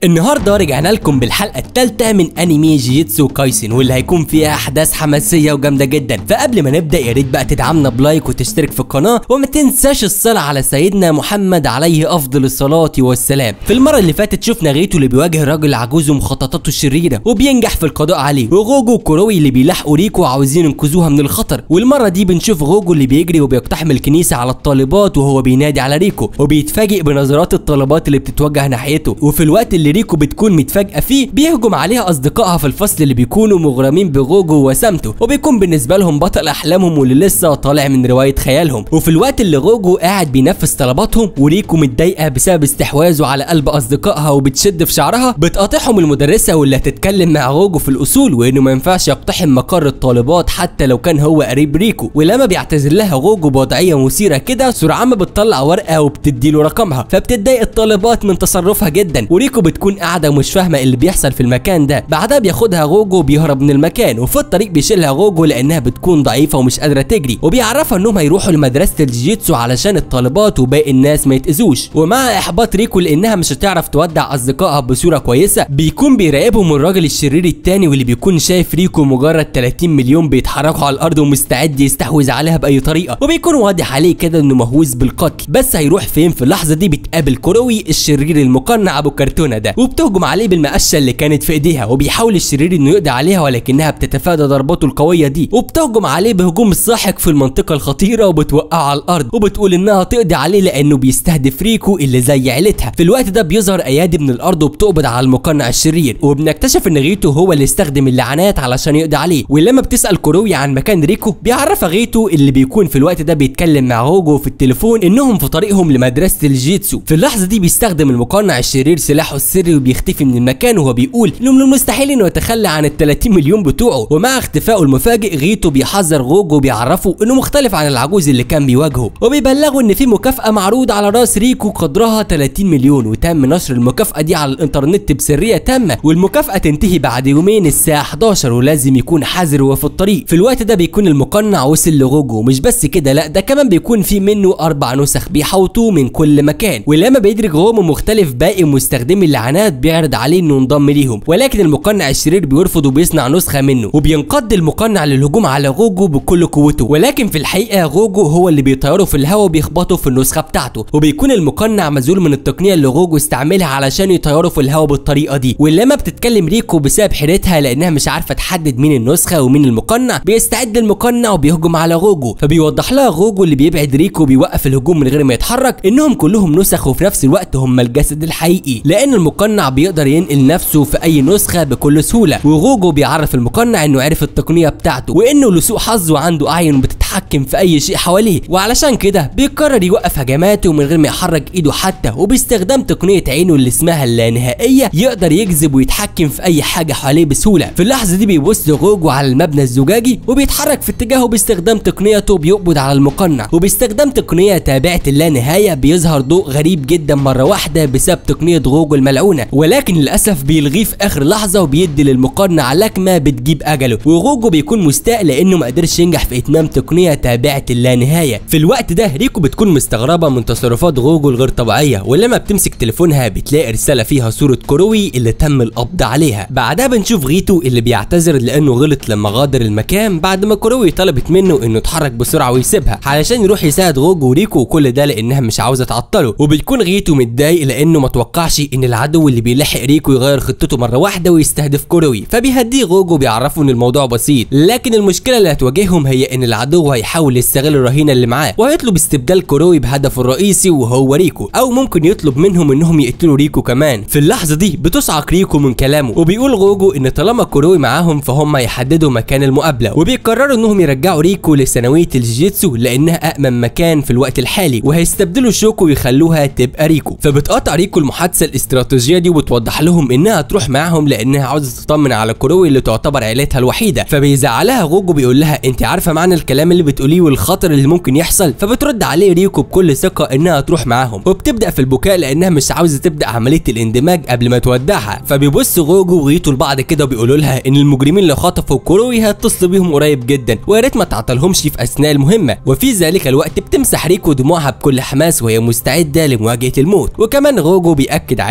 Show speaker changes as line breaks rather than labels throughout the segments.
النهارده رجعنا لكم بالحلقه الثالثه من انمي جيجيتسو كايسن واللي هيكون فيها احداث حماسيه وجامده جدا فقبل ما نبدا يا ريت بقى تدعمنا بلايك وتشترك في القناه وما تنساش الصلاه على سيدنا محمد عليه افضل الصلاه والسلام في المره اللي فاتت شفنا غيتو اللي بيواجه الراجل العجوز ومخططاته الشريره وبينجح في القضاء عليه وغوجو وكوروي اللي بيلاحقوا ريكو وعاوزين ينقذوها من الخطر والمره دي بنشوف غوجو اللي بيجري وبيقتحم الكنيسه على الطالبات وهو بينادي على ريكو وبيتفاجئ بنظرات الطالبات اللي بتتوجه ناحيته وفي الوقت اللي ريكو بتكون متفاجئه فيه بيهجم عليها اصدقائها في الفصل اللي بيكونوا مغرمين بغوجو وسامته وبيكون بالنسبه لهم بطل احلامهم واللي لسه طالع من روايه خيالهم وفي الوقت اللي غوجو قاعد بينفذ طلباتهم وريكو متضايقه بسبب استحواذه على قلب اصدقائها وبتشد في شعرها بتقاطعهم المدرسه واللي هتتكلم مع غوجو في الاصول وانه ما ينفعش يقتحم مقر الطالبات حتى لو كان هو قريب ريكو ولما بيعتذر لها غوجو بوضعيه مثيره كده سرعان ما بتطلع ورقه وبتديله رقمها فبتتضايق الطالبات من تصرفها جدا وريكو بتكون قاعده ومش فاهمه اللي بيحصل في المكان ده بعدها بياخدها غوجو بيهرب من المكان وفي الطريق بيشيلها غوجو لانها بتكون ضعيفه ومش قادره تجري وبيعرفها انهم هيروحوا لمدرسه الجيجيتسو علشان الطالبات وباقي الناس ما يتاذوش ومع احباط ريكو لانها مش هتعرف تودع اصدقائها بصوره كويسه بيكون بيراقبهم الراجل الشرير التاني واللي بيكون شايف ريكو مجرد 30 مليون بيتحركوا على الارض ومستعد يستحوذ عليها باي طريقه وبيكون واضح عليه كده انه مهووس بالقتل بس هيروح فين في اللحظه دي بتقابل كوروي الشرير المقنع ابو كرتونه ده وبتهجم عليه بالمقشه اللي كانت في ايديها وبيحاول الشرير انه يقضي عليها ولكنها بتتفادى ضرباته القويه دي وبتهجم عليه بهجوم الساحق في المنطقه الخطيره وبتوقعه على الارض وبتقول انها تقضي عليه لانه بيستهدف ريكو اللي زي عيلتها في الوقت ده بيظهر ايادي من الارض وبتقبض على المقنع الشرير وبنكتشف ان غيتو هو اللي استخدم اللعنات علشان يقضي عليه ولما بتسال كوروي عن مكان ريكو بيعرفها غيتو اللي بيكون في الوقت ده بيتكلم مع هوجو في التليفون انهم في طريقهم لمدرسه الجيتسو في اللحظه دي بيستخدم المقنع الشرير سلاحه السري وبيختفي من المكان وهو بيقول انه من المستحيل انه يتخلى عن ال 30 مليون بتوعه ومع اختفائه المفاجئ غيتو بيحذر غوجو وبيعرفه انه مختلف عن العجوز اللي كان بيواجهه وبيبلغه ان في مكافاه معروضه على راس ريكو قدرها 30 مليون وتم نشر المكافاه دي على الانترنت بسريه تامه والمكافاه تنتهي بعد يومين الساعه 11 ولازم يكون حذر وهو في الطريق في الوقت ده بيكون المقنع وصل لغوجو مش بس كده لا ده كمان بيكون في منه اربع نسخ بيحوطوه من كل مكان ولما بيدرك غومو مختلف باقي مستخدمي اللعنات بيعرض عليه انه ينضم ليهم ولكن المقنع الشرير بيرفض وبيصنع نسخه منه وبينقض المقنع للهجوم على غوجو بكل قوته ولكن في الحقيقه غوجو هو اللي بيطيره في الهواء وبيخبطه في النسخه بتاعته وبيكون المقنع مذهول من التقنيه اللي غوجو استعملها علشان يطيره في الهواء بالطريقه دي ولما بتتكلم ريكو بسبب حيرتها لانها مش عارفه تحدد مين النسخه ومين المقنع بيستعد المقنع وبيهجم على غوجو فبيوضح لها غوجو اللي بيبعد ريكو وبيوقف الهجوم من غير ما يتحرك انهم كلهم نسخ وفي نفس الوقت هم الجسد الحقيقي لان المقنع بيقدر ينقل نفسه في اي نسخه بكل سهوله وغوجو بيعرف المقنع انه عرف التقنيه بتاعته وانه لسوء حظه عنده اعين بتتحكم في اي شيء حواليه وعلشان كده بيقرر يوقف هجماته من غير ما يحرك ايده حتى وباستخدام تقنيه عينه اللي اسمها اللانهائيه يقدر يجذب ويتحكم في اي حاجه حواليه بسهوله في اللحظه دي بيبص غوجو على المبنى الزجاجي وبيتحرك في اتجاهه باستخدام تقنيته بيقبض على المقنع وباستخدام تقنيه تابعه اللانهايه بيظهر ضوء غريب جدا مره واحده بسبب تقنيه غوجو الملعونه ولكن للاسف بيلغيه في اخر لحظه وبيدي للمقنع لكمه بتجيب اجله وغوجو بيكون مستاء لانه ما قدرش ينجح في اتمام تقنيه تابعه اللانهايه في الوقت ده ريكو بتكون مستغربه من تصرفات غوجو الغير طبيعيه ولما بتمسك تليفونها بتلاقي رساله فيها صوره كوروي اللي تم القبض عليها بعدها بنشوف غيتو اللي بيعتذر لانه غلط لما غادر المكان بعد ما كوروي طلبت منه انه يتحرك بسرعه ويسيبها علشان يروح يساعد غوجو وريكو وكل ده لانها مش عاوزه تعطله وبتكون غيتو متضايق لانه ما توقعش ان العدو اللي بيلحق ريكو يغير خطته مره واحده ويستهدف كوروي فبيهديه غوجو بيعرفه ان الموضوع بسيط لكن المشكله اللي هتواجههم هي ان العدو هيحاول يستغل الرهينه اللي معاه وهيطلب استبدال كوروي بهدفه الرئيسي وهو ريكو او ممكن يطلب منهم انهم يقتلوا ريكو كمان في اللحظه دي بتصعق ريكو من كلامه وبيقول غوجو ان طالما كوروي معاهم فهم يحددوا مكان المقابله وبيقرروا انهم يرجعوا ريكو لثانويه الجيتسو لانها امن مكان في الوقت الحالي وهيستبدلوا شوكو ويخلوها تبقى ريكو فبتقطع ريكو المحادثه الاستراتيجيه دي وبتوضح لهم انها تروح معاهم لانها عاوزه تطمن على كوروي اللي تعتبر عيلتها الوحيده فبيزعلها غوجو بيقول لها انت عارفه معنى الكلام اللي بتقوليه والخطر اللي ممكن يحصل فبترد عليه ريكو بكل ثقه انها تروح معاهم وبتبدا في البكاء لانها مش عاوزه تبدا عمليه الاندماج قبل ما تودعها فبيبص غوجو وغيتو لبعض كده وبيقولوا لها ان المجرمين اللي خطفوا كوروي هيتصلوا بيهم قريب جدا ويا ريت ما تعطلهمش في اثناء المهمه وفي ذلك الوقت بتمسح ريكو دموعها بكل حماس وهي مستعده لمواجهه الموت وكمان غوجو بياكد عليها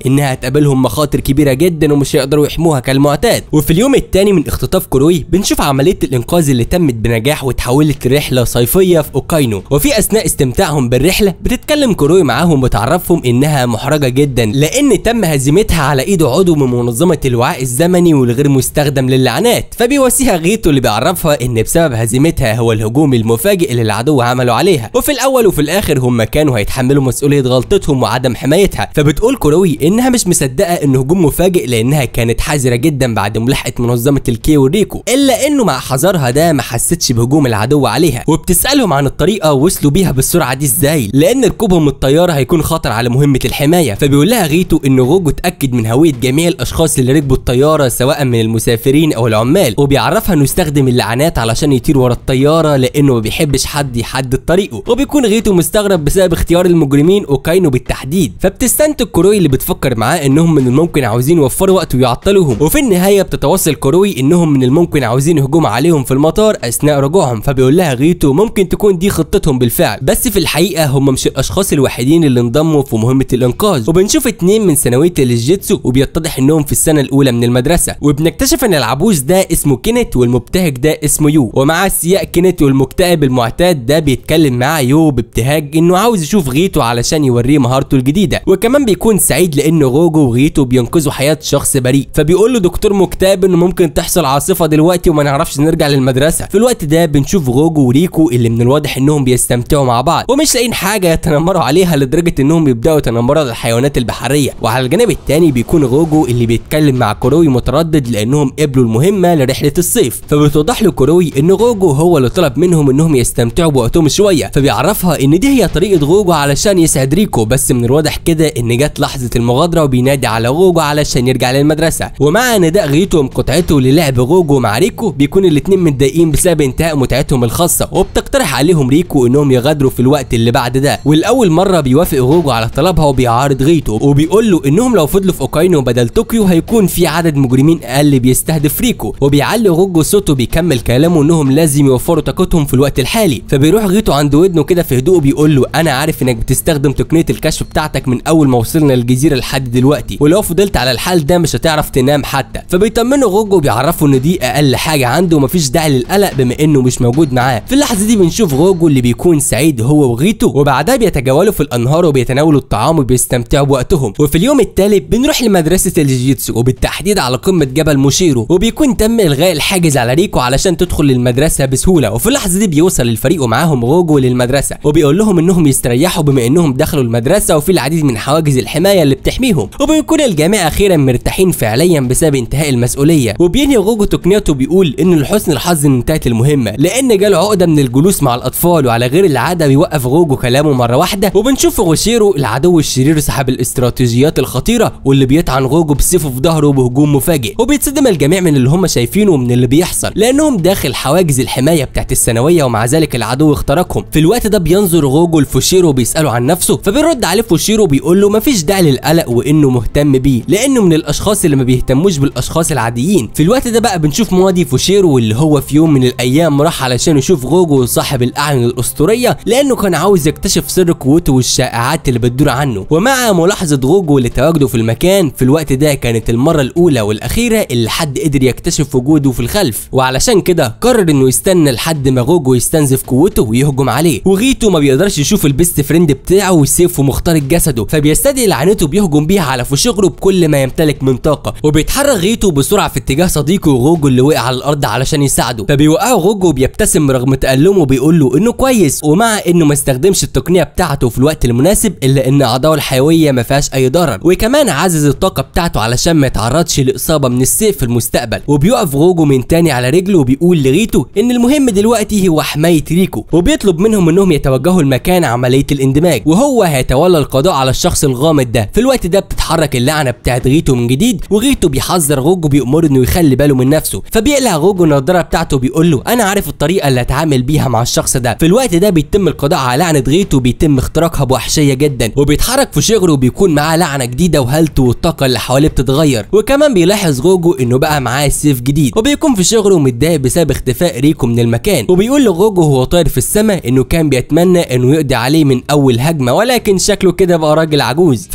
انها هتقابلهم مخاطر كبيره جدا ومش هيقدروا يحموها كالمعتاد وفي اليوم الثاني من اختطاف كوروي بنشوف عمليه الانقاذ اللي تمت بنجاح وتحولت لرحله صيفيه في اوكاينو وفي اثناء استمتاعهم بالرحله بتتكلم كوروي معاهم وتعرفهم انها محرجه جدا لان تم هزيمتها على ايد عضو من منظمه الوعاء الزمني والغير مستخدم للعنات فبيواسيها غيتو اللي بيعرفها ان بسبب هزيمتها هو الهجوم المفاجئ اللي العدو عمله عليها وفي الاول وفي الاخر هم كانوا هيتحملوا مسؤوليه غلطتهم وعدم حمايتها فبتقول كوروي انها مش مصدقه انه هجوم مفاجئ لانها كانت حذره جدا بعد ملاحقه منظمه الكي وريكو الا انه مع حذرها ده ما حستش بهجوم العدو عليها وبتسالهم عن الطريقه وصلوا بيها بالسرعه دي ازاي لان ركوبهم الطياره هيكون خطر على مهمه الحمايه فبيقول لها غيتو ان غوجو اتاكد من هويه جميع الاشخاص اللي ركبوا الطياره سواء من المسافرين او العمال وبيعرفها انه يستخدم اللعنات علشان يطير ورا الطياره لانه ما بيحبش حد يحدد طريقه وبيكون غيتو مستغرب بسبب اختيار المجرمين اوكاينو بالتحديد فبتستنتج كوروي اللي بتفكر معاه انهم من الممكن عاوزين يوفروا وقت ويعطلوهم وفي النهايه بتتواصل كوروي انهم من الممكن عاوزين هجوم عليهم في المطار اثناء رجوعهم فبيقول لها غيتو ممكن تكون دي خطتهم بالفعل بس في الحقيقه هم مش الاشخاص الوحيدين اللي انضموا في مهمه الانقاذ وبنشوف اتنين من ثانويه الجيتسو وبيتضح انهم في السنه الاولى من المدرسه وبنكتشف ان العبوس ده اسمه كينيت والمبتهج ده اسمه يو ومع سياق كينيت والمكتئب المعتاد ده بيتكلم مع يو بابتهاج انه عاوز يشوف غيتو علشان يوريه مهارته الجديده وكمان بيكون سعيد لان غوجو وغيتو بينقذوا حياه شخص بريء فبيقول له دكتور مكتئب انه ممكن تحصل عاصفه دلوقتي وما نعرفش نرجع للمدرسه في الوقت ده بنشوف غوجو وريكو اللي من الواضح انهم بيستمتعوا مع بعض ومش لاقيين حاجه يتنمروا عليها لدرجه انهم يبداوا يتنمروا على الحيوانات البحريه وعلى الجانب الثاني بيكون غوجو اللي بيتكلم مع كوروي متردد لانهم قبلوا المهمه لرحله الصيف فبتوضح له كوروي ان غوجو هو اللي طلب منهم انهم يستمتعوا بوقتهم شويه فبيعرفها ان دي هي طريقه غوجو علشان يسعد ريكو بس من الواضح كده ان جت لحظه المغادره وبينادي على غوجو علشان يرجع للمدرسه ومع نداء غيتو ومقاطعته للعب غوجو مع ريكو بيكون الاتنين متضايقين بسبب انتهاء متعتهم الخاصه وبتقترح عليهم ريكو انهم يغادروا في الوقت اللي بعد ده والاول مره بيوافق غوجو على طلبها وبيعارض غيتو وبيقول له انهم لو فضلوا في اوكاينو بدل طوكيو هيكون في عدد مجرمين اقل بيستهدف ريكو وبيعلي غوجو صوته بيكمل كلامه انهم لازم يوفروا طاقتهم في الوقت الحالي فبيروح غيتو عند ودنه كده في هدوء بيقول له انا عارف انك بتستخدم تقنيه الكشف بتاعتك من اول ما وصلنا للجزيره لحد دلوقتي ولو فضلت على الحال ده مش هتعرف تنام حتى فبيطمنوا غوجو وبيعرفوا ان دي اقل حاجه عنده ومفيش داعي للقلق بما انه مش موجود معاه في اللحظه دي بنشوف غوجو اللي بيكون سعيد هو وغيتو وبعدها بيتجولوا في الانهار وبيتناولوا الطعام وبيستمتعوا بوقتهم وفي اليوم التالي بنروح لمدرسه الجيتسو وبالتحديد على قمه جبل موشيرو وبيكون تم الغاء الحاجز على ريكو علشان تدخل للمدرسه بسهوله وفي اللحظه دي بيوصل الفريق ومعاهم غوجو للمدرسه وبيقول لهم انهم يستريحوا بما انهم دخلوا المدرسه وفي العديد من حواجز الحمايه اللي بتحميهم وبيكون الجميع اخيرا مرتاحين فعليا بسبب انتهاء المسؤوليه وبينهي غوجو تقنيته بيقول ان لحسن الحظ ان انتهت المهمه لان جاله عقده من الجلوس مع الاطفال وعلى غير العاده بيوقف غوجو كلامه مره واحده وبنشوف غوشيرو العدو الشرير صاحب الاستراتيجيات الخطيره واللي بيطعن غوجو بسيفه في ظهره بهجوم مفاجئ وبيتصدم الجميع من اللي هم شايفينه ومن اللي بيحصل لانهم داخل حواجز الحمايه بتاعت الثانويه ومع ذلك العدو اخترقهم في الوقت ده بينظر غوجو لفوشيرو بيساله عن نفسه فبيرد عليه فوشيرو بيقول له مفيش داعي للقلق وانه مهتم بيه لانه من الاشخاص اللي ما بيهتموش بالاشخاص العاديين في الوقت ده بقى بنشوف ماضي فوشيرو اللي هو في يوم من الايام راح علشان يشوف غوجو صاحب الاعين الاسطوريه لانه كان عاوز يكتشف سر قوته والشائعات اللي بتدور عنه ومع ملاحظه غوجو لتواجده في المكان في الوقت ده كانت المره الاولى والاخيره اللي حد قدر يكتشف وجوده في الخلف وعلشان كده قرر انه يستنى لحد ما غوجو يستنزف قوته ويهجم عليه وغيتو ما بيقدرش يشوف البيست فريند بتاعه وسيفه مخترق جسده فبيستدعي لعنته بيهجم بيها على فوشيغرو بكل ما يمتلك من طاقه وبيتحرك غيتو بسرعه في اتجاه صديقه غوجو اللي وقع على الارض علشان يساعده فبيوقعه غوجو وبيبتسم رغم تألمه وبيقول له انه كويس ومع انه ما استخدمش التقنيه بتاعته في الوقت المناسب الا ان اعضائه الحيويه ما فيهاش اي ضرر وكمان عزز الطاقه بتاعته علشان ما يتعرضش لاصابه من السيف في المستقبل وبيقف غوجو من تاني على رجله وبيقول لغيتو ان المهم دلوقتي هو حمايه ريكو وبيطلب منهم انهم يتوجهوا لمكان عمليه الاندماج وهو هيتولى القضاء على الشخص الغامض ده في الوقت ده بتتحرك اللعنه بتاعت غيتو من جديد وغيتو بيحذر غوجو بيأمره انه يخلي باله من نفسه فبيقلع غوجو النضاره بتاعته وبيقول له انا عارف الطريقه اللي هتعامل بيها مع الشخص ده في الوقت ده بيتم القضاء على لعنه غيتو وبيتم اختراقها بوحشيه جدا وبيتحرك في شغله وبيكون معاه لعنه جديده وهالته والطاقه اللي حواليه بتتغير وكمان بيلاحظ غوجو انه بقى معاه سيف جديد وبيكون في شغله متضايق بسبب اختفاء ريكو من المكان وبيقول لغوجو وهو طاير في السماء انه كان بيتمنى انه يقضي عليه من اول هجمه ولكن شكله كده بقى راجل عجوز فبيرد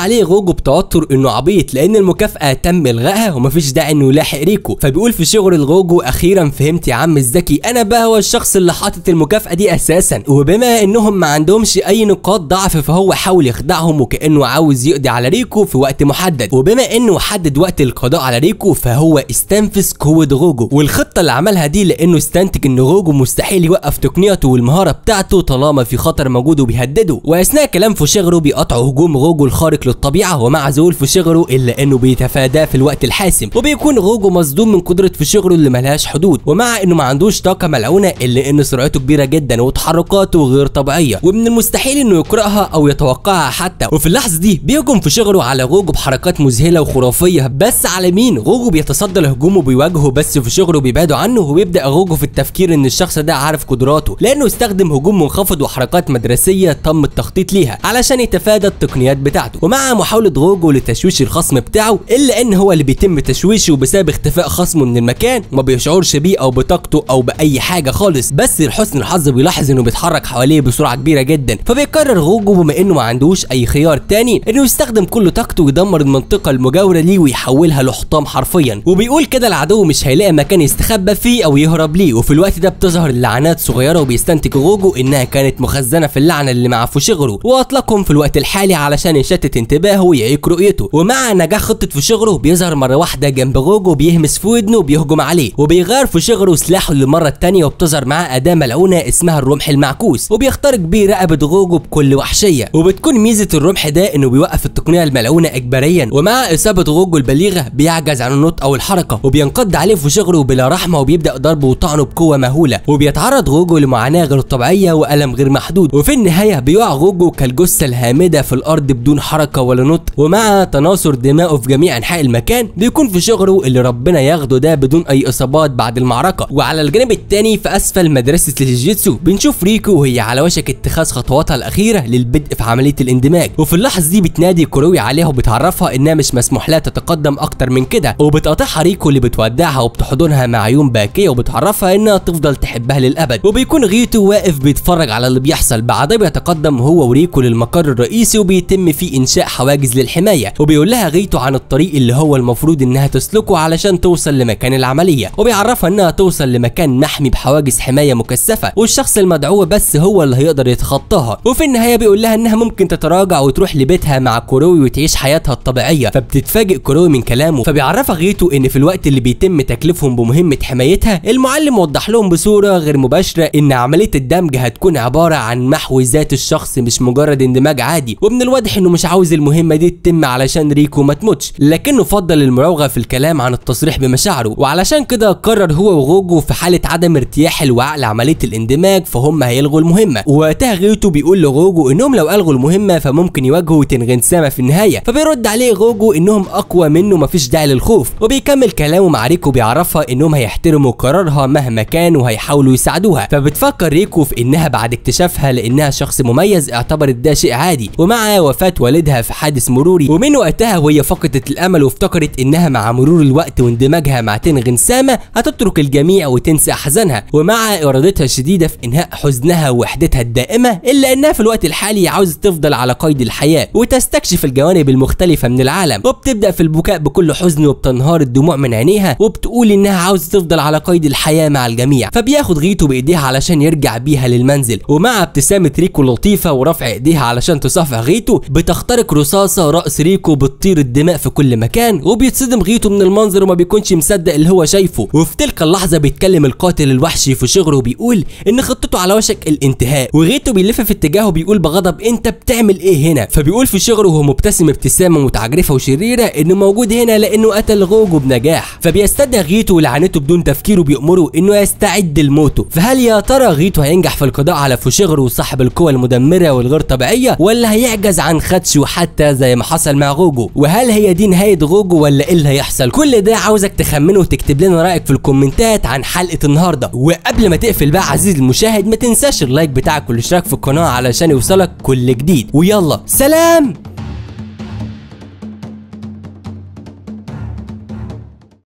عليه غوجو بتوتر انه عبيط لان المكافاه تم الغائها ومفيش داعي انه يلاحق ريكو فبيقول في شغل الغوجو اخيرا فهمت يا عم الذكي انا بقى هو الشخص اللي حاطط المكافاه دي اساسا وبما انهم ما عندهمش اي نقاط ضعف فهو حاول يخدعهم وكانه عاوز يقضي على ريكو في وقت محدد وبما انه حدد وقت القضاء على ريكو فهو استنفذ قوه غوجو والخطه اللي عملها دي لانه استنتج ان غوجو مستحيل يوقف تقنياته والمهاره بتاعته طالما في خطر موجود وبيهدده واثناء كلام فوشيغرو بيقطعوا هجوم غوجو الخارق للطبيعه ومع ذهول فوشيغرو الا انه بيتفاداه في الوقت الحاسم وبيكون غوجو مصدوم من قدره فوشيغرو اللي ملهاش حدود ومع انه ما عندوش طاقه ملعونه الا ان سرعته كبيره جدا وتحركاته غير طبيعيه ومن المستحيل انه يقراها او يتوقعها حتى وفي اللحظه دي بيهجم فوشيغرو على غوجو بحركات مذهله وخرافيه بس على مين غوجو بيتصدى لهجومه وبيواجهه بس فوشيغرو بيبعدوا عنه وبيبدا غوجو في التفكير ان الشخص ده عارف قدراته لانه استخدم هجوم منخفض وحركات مدرسيه تم التخطيط ليها علشان يتفادى التقنيات بتاعته ومع محاوله غوجو لتشويش الخصم بتاعه الا ان هو اللي بيتم تشويشه بسبب اختفاء خصمه من المكان وما بيشعرش بيه او بطاقته او باي حاجه خالص بس لحسن الحظ بيلاحظ انه بيتحرك حواليه بسرعه كبيره جدا فبيقرر غوجو بما انه ما عندوش اي خيار تاني انه يستخدم كل طاقته ويدمر المنطقه المجاوره ليه ويحولها لحطام حرفيا وبيقول كده العدو مش هيلاقي مكان يستخبى فيه او يهرب ليه وفي الوقت ده بتظهر اللعنات صغيره وبيستنتج غوجو انها كانت مخزنه في اللعنه اللي مع فوشيغرو واطلقهم في الوقت الحالي علشان يشتت انتباهه ويعيق رؤيته ومع نجاح خطه فوشيغرو بيظهر مره واحده جنب غوجو بيهمس في ودنه وبيهجم عليه وبيغير فوشيغرو سلاحه للمره الثانيه وبتظهر معاه اداه ملعونه اسمها الرمح المعكوس وبيخترق بيه رقبه غوجو بكل وحشيه وبتكون ميزه الرمح ده انه بيوقف التقنيه الملعونه اجباريا ومع اصابه غوجو البليغه بيعجز عن النطق او الحركه وبينقض عليه فوشيغرو بلا رحمه وبيبدا ضربه وطعنه بقوه مهوله وبيتعرض غوجو لمعاناه غير طبيعيه والم غير محدود وفي النهايه بيقع غوجو كالجثه الهامده في الارض بدون حركه ولا نطق ومع تناثر دمائه في جميع انحاء المكان بيكون فوشيغرو اللي ربنا ياخده ده بدون اي اصابات بعد المعركه وعلى الجانب الثاني في اسفل مدرسه الجيتسو بنشوف ريكو وهي على وشك اتخاذ خطواتها الاخيره للبدء في عمليه الاندماج وفي اللحظه دي بتنادي كوروي عليها وبتعرفها انها مش مسموح لها تتقدم اكتر من كده وبتقاطعها ريكو اللي بتودعها وبتحضنها مع عيون باكيه وبتعرفها انها تفضل تحبها للابد وبيكون غيتو واقف بيتفرج على اللي بيحصل بعدها بيتقدم هو وريكو للمقر الرئيسي وبيتم فيه انشاء حواجز للحمايه وبيقول لها غيتو عن الطريق اللي هو المفروض انها تسلكه علشان توصل لمكان العمليه وبيعرفها انها توصل لمكان محمي بحواجز حمايه مكثفه والشخص المدعو بس هو اللي هيقدر يتخطاها وفي النهايه بيقول لها انها ممكن تتراجع وتروح لبيتها مع كوروي وتعيش حياتها الطبيعيه فبتتفاجئ كوروي من كلامه فبيعرفها غيتو ان في الوقت اللي بيتم تكليفهم بمهمه حمايتها المعلم وضح لهم بصوره غير مباشره ان عمليه الدمج هتكون عباره عن محو ذات الشخص مش مجرد اندماج عادي ومن الواضح انه مش عاوز المهمه دي تتم علشان ريكو ما تموتش لكنه فضل المراوغه في الكلام عن التصريح بمشاعره وعلشان كده قرر هو وغوجو في حاله عدم ارتياح الوعي لعمليه الاندماج فهم هيلغوا المهمه ووقتها غيتو بيقول لغوجو انهم لو الغوا المهمه فممكن يواجهوا تنغن سما في النهايه فبيرد عليه غوجو انهم اقوى منه مفيش داعي للخوف وبيكمل كلامه مع ريكو بيعرفها انهم هيحترموا قرارها مهما كان وهيحاولوا يساعدوها فبتفكر ريكو في انها بعد اكتشافها لانها شخص مميز اعتبرت ده شيء عادي ومع وفاه والدها في حادث مروري ومن وقتها وهي فقدت الامل وافتكرت انها مع مرور الوقت واندماجها مع تنغن سامة هتترك الجميع وتنسى احزانها ومع ارادتها الشديده في انهاء حزنها ووحدتها الدائمه الا انها في الوقت الحالي عاوزه تفضل على قيد الحياه وتستكشف الجوانب المختلفه من العالم وبتبدا في البكاء بكل حزن وبتنهار الدموع من عينيها وبتقول انها عاوزه تفضل على قيد الحياه مع الجميع فبياخد غيتو بايديها علشان يرجع بيها للمنزل ومع ابتسامه ريكو لطيفه ورفع ايديها علشان تصافح غيتو بتخترق رصاصه راس ريكو بتطير الدماء في كل مكان وبيتصدم غيتو من المنظر وما بيكونش مصدق اللي هو شايفه وفي تلك اللحظه بيتكلم القاتل الوحشي في شغله وبيقول ان خطته على وشك الانتهاء وغيتو بيلف في اتجاهه بيقول بغضب انت بتعمل ايه هنا فبيقول في شغله وهو مبتسم ابتسامه متعجرفه وشريره انه موجود هنا لانه قتل غوجو بنجاح فبيستدعي غيتو لعنته بدون تفكير وبيأمره انه يستعد لموته فهل يا ترى غيتو هينجح في القضاء على فوشيغرو صاحب القوى المدمره والغير طبيعيه ولا هيعجز عن خدشه حتى زي ما حصل مع غوجو وهل هي دي نهايه غوجو ولا ايه اللي هيحصل كل ده عاوزك تخمنه وتكتب لنا رايك في الكومنتات عن حلقه النهارده وقبل ما تقفل بقى عزيزي المشاهد ما تنساش اللايك بتاعك والاشتراك في القناه علشان يوصلك كل جديد ويلا سلام